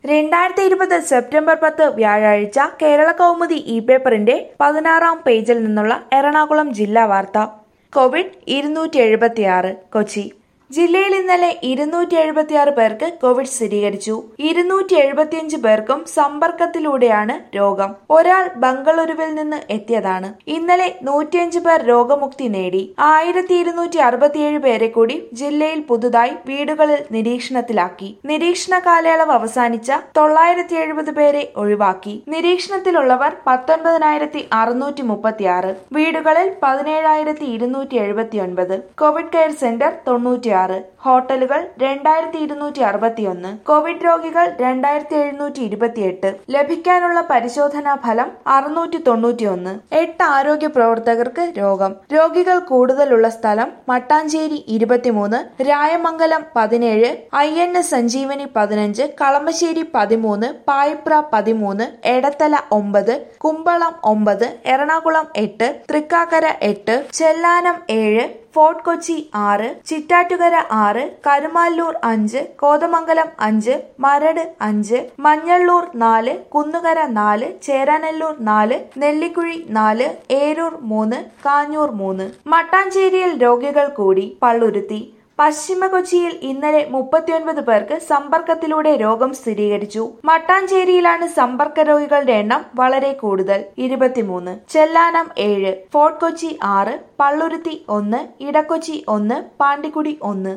രണ്ടായിരത്തി ഇരുപത് സെപ്റ്റംബർ പത്ത് വ്യാഴാഴ്ച കേരള കൗമുദി ഇ പേപ്പറിന്റെ പതിനാറാം പേജിൽ നിന്നുള്ള എറണാകുളം ജില്ലാ വാർത്ത കോവിഡ് ഇരുന്നൂറ്റി എഴുപത്തിയാറ് കൊച്ചി ജില്ലയിൽ ഇന്നലെ ഇരുന്നൂറ്റി എഴുപത്തിയാറ് പേർക്ക് കോവിഡ് സ്ഥിരീകരിച്ചു ഇരുന്നൂറ്റി എഴുപത്തിയഞ്ച് പേർക്കും സമ്പർക്കത്തിലൂടെയാണ് രോഗം ഒരാൾ ബംഗളൂരുവിൽ നിന്ന് എത്തിയതാണ് ഇന്നലെ നൂറ്റിയഞ്ച് പേർ രോഗമുക്തി നേടി ആയിരത്തി ഇരുന്നൂറ്റി അറുപത്തിയേഴ് പേരെ കൂടി ജില്ലയിൽ പുതുതായി വീടുകളിൽ നിരീക്ഷണത്തിലാക്കി നിരീക്ഷണ കാലയളവ് അവസാനിച്ച തൊള്ളായിരത്തി എഴുപത് പേരെ ഒഴിവാക്കി നിരീക്ഷണത്തിലുള്ളവർ പത്തൊൻപതിനായിരത്തി അറുന്നൂറ്റി മുപ്പത്തിയാറ് വീടുകളിൽ പതിനേഴായിരത്തി ഇരുന്നൂറ്റി എഴുപത്തി ഒൻപത് കോവിഡ് കെയർ സെന്റർ തൊണ്ണൂറ്റിയാറ് ഹോട്ടലുകൾ രണ്ടായിരത്തി ഇരുന്നൂറ്റി അറുപത്തിയൊന്ന് കോവിഡ് രോഗികൾ രണ്ടായിരത്തി എഴുന്നൂറ്റി ഇരുപത്തിയെട്ട് ലഭിക്കാനുള്ള പരിശോധനാ ഫലം അറുന്നൂറ്റി തൊണ്ണൂറ്റിയൊന്ന് എട്ട് ആരോഗ്യ പ്രവർത്തകർക്ക് രോഗം രോഗികൾ കൂടുതലുള്ള സ്ഥലം മട്ടാഞ്ചേരി ഇരുപത്തിമൂന്ന് രായമംഗലം പതിനേഴ് ഐ എൻ എസ് സഞ്ജീവനി പതിനഞ്ച് കളമശ്ശേരി പതിമൂന്ന് പായിപ്ര പതിമൂന്ന് എടത്തല ഒമ്പത് കുമ്പളം ഒമ്പത് എറണാകുളം എട്ട് തൃക്കാക്കര എട്ട് ചെല്ലാനം ഏഴ് ഫോർട്ട് കൊച്ചി ആറ് ചിറ്റാറ്റുകര ആറ് കരുമാല്ലൂർ അഞ്ച് കോതമംഗലം അഞ്ച് മരട് അഞ്ച് മഞ്ഞള്ളൂർ നാല് കുന്നുകര നാല് ചേരാനെല്ലൂർ നാല് നെല്ലിക്കുഴി നാല് ഏരൂർ മൂന്ന് കാഞ്ഞൂർ മൂന്ന് മട്ടാഞ്ചേരിയിൽ രോഗികൾ കൂടി പള്ളുരുത്തി പശ്ചിമ കൊച്ചിയിൽ ഇന്നലെ മുപ്പത്തിയൊൻപത് പേർക്ക് സമ്പർക്കത്തിലൂടെ രോഗം സ്ഥിരീകരിച്ചു മട്ടാഞ്ചേരിയിലാണ് സമ്പർക്ക രോഗികളുടെ എണ്ണം വളരെ കൂടുതൽ ഇരുപത്തിമൂന്ന് ചെല്ലാനം ഏഴ് ഫോർട്ട് കൊച്ചി ആറ് പള്ളുരുത്തി ഒന്ന് ഇടക്കൊച്ചി ഒന്ന് പാണ്ടിക്കുടി ഒന്ന്